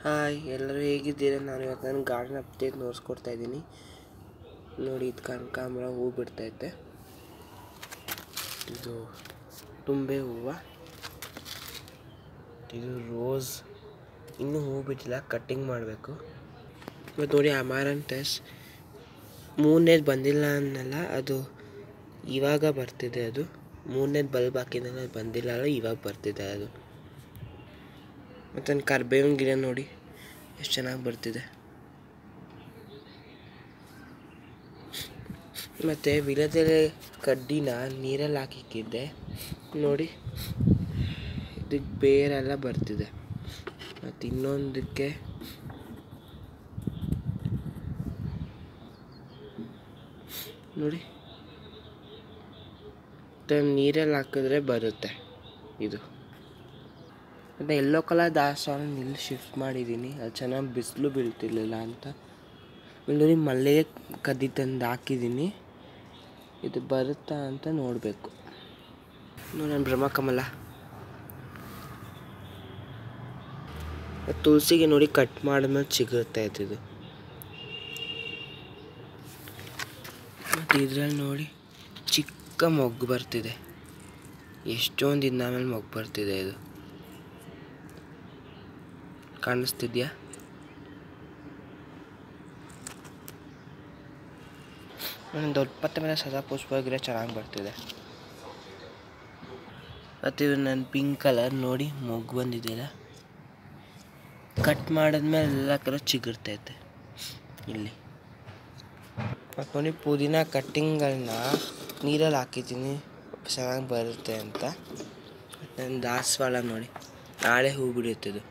hi ಎಲ್ಲರೂ ಹೇಗಿದ್ದೀರಾ ನಾನು ಇವತ್ತು ನನ್ನ ಗಾರ್ಡನ್ ಅಪ್ಡೇಟ್ ನೋಡ್ಸ್ಕೊಡ್ತಾ ಇದ್ದೀನಿ ನೋಡಿ ಇದು ಕನಕಾಂಬರ ಹೂ ಬಿಡ್ತೈತೆ ಇದು ತುಂಬೆ ಹೂವು ಇದು ರೋಸ್ ಇನ್ನೂ ಹೂ ಬಿಟ್ಟಿಲ್ಲ ಕಟ್ಟಿಂಗ್ ಮಾಡಬೇಕು ಮತ್ತು ನೋಡಿ ಅಮಾರಂಟಸ್ ಮೂರನೇದು ಬಂದಿಲ್ಲ ಅನ್ನಲ್ಲ ಅದು ಇವಾಗ ಬರ್ತಿದೆ ಅದು ಮೂರನೇದು ಬಲ್ಬ್ ಹಾಕಿದಾಗ ಅದು ಬಂದಿಲ್ಲ ಅಲ್ಲ ಇವಾಗ ಬರ್ತಿದೆ ಅದು ಮತ್ತು ನನ್ನ ಕರ್ಬೇವಿನ ಗಿಡ ನೋಡಿ ಎಷ್ಟು ಚೆನ್ನಾಗಿ ಬರ್ತಿದೆ ಮತ್ತು ವಿಳೆದೆಲೆ ಕಡ್ಡಿನ ನೀರಲ್ಲಿ ಹಾಕಿಕ್ಕಿದ್ದೆ ನೋಡಿ ಇದಕ್ಕೆ ಬೇರೆಲ್ಲ ಬರ್ತಿದೆ ಮತ್ತು ಇನ್ನೊಂದಕ್ಕೆ ನೋಡಿ ನೀರಲ್ಲಿ ಹಾಕಿದ್ರೆ ಬರುತ್ತೆ ಇದು ಮತ್ತು ಎಲ್ಲೋ ಕಲರ್ ದಾಸವಾಳ ಇಲ್ಲಿ ಶಿಫ್ಟ್ ಮಾಡಿದ್ದೀನಿ ಅದು ಚೆನ್ನಾಗಿ ಬಿಸಿಲು ಬೀಳ್ತಿರ್ಲಿಲ್ಲ ಅಂತ ನೋಡಿ ಮಲ್ಲಿಗೆ ಕದ್ದಿ ತಂದು ಹಾಕಿದ್ದೀನಿ ಇದು ಬರುತ್ತಾ ಅಂತ ನೋಡಬೇಕು ನೋಡಿ ನನ್ನ ಬ್ರಹ್ಮಕಮಲ ತುಳಸಿಗೆ ನೋಡಿ ಕಟ್ ಮಾಡಿದ್ಮೇಲೆ ಸಿಗುತ್ತೆ ಇದು ಮತ್ತು ಇದ್ರಲ್ಲಿ ನೋಡಿ ಚಿಕ್ಕ ಮೊಗ್ಗು ಬರ್ತಿದೆ ಎಷ್ಟೊಂದು ದಿನ ಆಮೇಲೆ ಮೊಗ್ಗು ಬರ್ತಿದೆ ಇದು ಕಾಣಿಸ್ತಿದ್ಯಾ ನನ್ನ ದೊಡ್ಡ ಪತ್ತೆ ಮೇಲೆ ಸದಾ ಪುಷ್ಪ ಗಿಡ ಚೆನ್ನಾಗಿ ಬರ್ತಿದೆ ಮತ್ತು ಇದು ನನ್ನ ಪಿಂಕ್ ಕಲರ್ ನೋಡಿ ಮೊಗ್ಗು ಬಂದಿದೆಯಲ್ಲ ಕಟ್ ಮಾಡಿದ್ಮೇಲೆ ಎಲ್ಲ ಕಲರ್ ಚಿಗುರ್ತೈತೆ ಇಲ್ಲಿ ಮತ್ತು ನೋಡಿ ಪುದೀನ ಕಟ್ಟಿಂಗ್ಗಳನ್ನ ನೀರಲ್ಲಿ ಹಾಕಿದ್ದೀನಿ ಚೆನ್ನಾಗಿ ಬರುತ್ತೆ ಅಂತ ನನ್ನ ದಾಸವಾಳ ನೋಡಿ ನಾಳೆ ಹೂ ಬಿಡುತ್ತಿದ್ದು